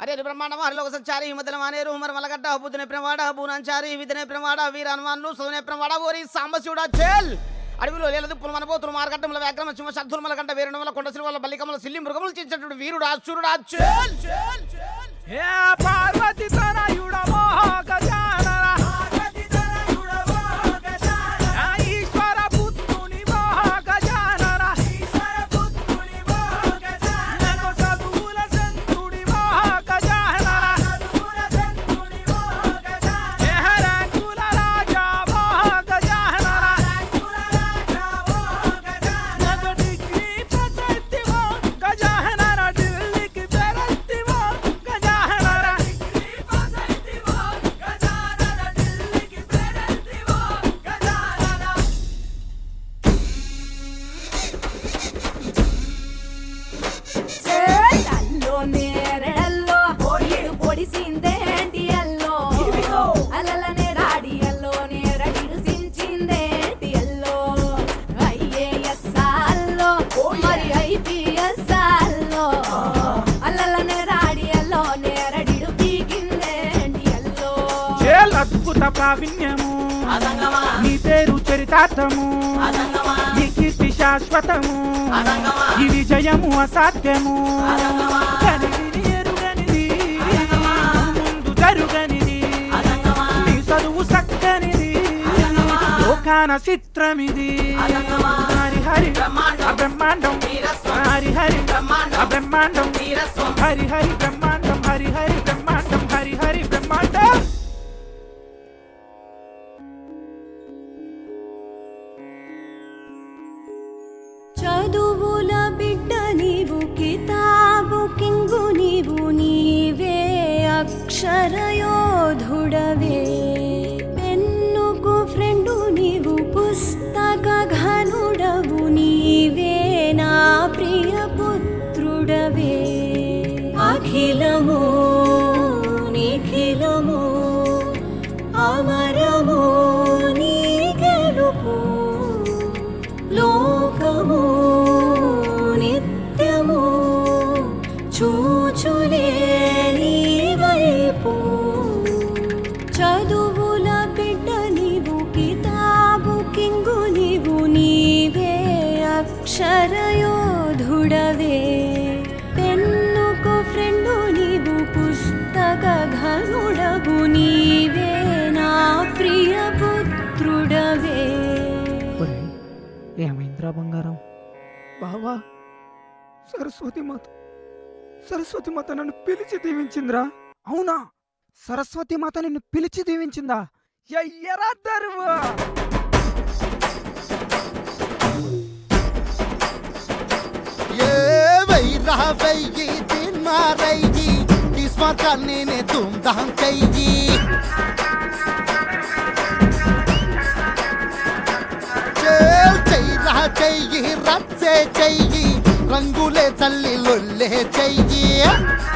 అరే బ్రహ్మాండం హరిలోక సచ్చారి హిమదల మానేరు హుమర్ మలగడ్డ బుద్ధనే ప్రమాడ బూనాంచారి విధనే ప్రమాడ వీర హనుమాన్లు సోనే ప్రమాడ ఓరి సాంబశివుడా చేల్ అడవిలో లేలదు పులు మనబోతులు మార్గట్టముల వ్యాగ్రమ సింహ శబ్దుల కంట వీరణముల కొండ సిలువల బల్లికముల సిల్లి మృగములు చించేటువంటి వీరుడు అచ్చురుడా చేల్ చేల్ చేల్ హే పార్వతి తనయుడమో గజానన ఆ ఈశ్వర పుత్రుని మో గజానన నగ సదువుల సంతుడి మో గజానన హే రంగుల రాజా మో గజానన నగ డిగ్రీ ప్రశస్తివో గజానన ఢిల్లీకి పెరస్తివో గజానన అల్లో నేరడల్లో పొడిడు పొడిసిందేంటి అల్లో అలలనే రాడి అల్లో నేరడిడు సించిందేంటి అల్లో ఐఏఎస్ అల్లో మరి ఐపీఎస్ అల్లో అలలనే రాడి అల్లో నేరడిడు పీకిందేంటి అల్లో చేల్ అద్భుత ప్రావీణ్యము నీ పేరు చరితార్థము నీ కీర్తి శాశ్వతము ఈ విజయము అసాధ్యము కనివిని ఎరుగనిది ముందు జరుగనిది నీ చదువు సక్కనిది లోకాన చిత్రమిది హరి హరి ఆ బ్రహ్మాండం హరి హరి ఆ బ్రహ్మాండం హరి హరి బ్రహ్మాండం హరి హరి బ్రహ్మాండం హరి హరి బ్రహ్మాండం చదువుల బిడ్డ నీవు కితాబు కింగు నీవు నీవే అక్షరయోధుడవే పెన్నుకు ఫ్రెండు నీవు పుస్తక ఘనుడవు నీవే నా ప్రియ పుత్రుడవే అఖిలము నిఖిలము అమరము నీ గెలుపు లోకము నిత్యము చూచులే నీ వైపు చదువుల బిడ్డ నీవు కితాబు కింగు నీవు నీవే అక్షరయోధుడవే పెన్నుకు ఫ్రెండు నీవు పుస్తక ఘనుడవు నీవే నా ప్రియ పుత్రుడవే ఒరేయ్, ఏమైందిరా బంగారం బావా సరస్వతి మాత సరస్వతి మాత నన్ను పిలిచి దీవించిందిరా అవునా సరస్వతి మాత నిన్ను పిలిచి దీవించిందా ఎయ్యరా దరువు ये वही रहा वही दिन मारेगी किस्मत करने ने धूमधाम चाहिए चल चाहिए रहा चाहिए रब से चाहिए रंगूले चल्ली लुल्ले चाहिए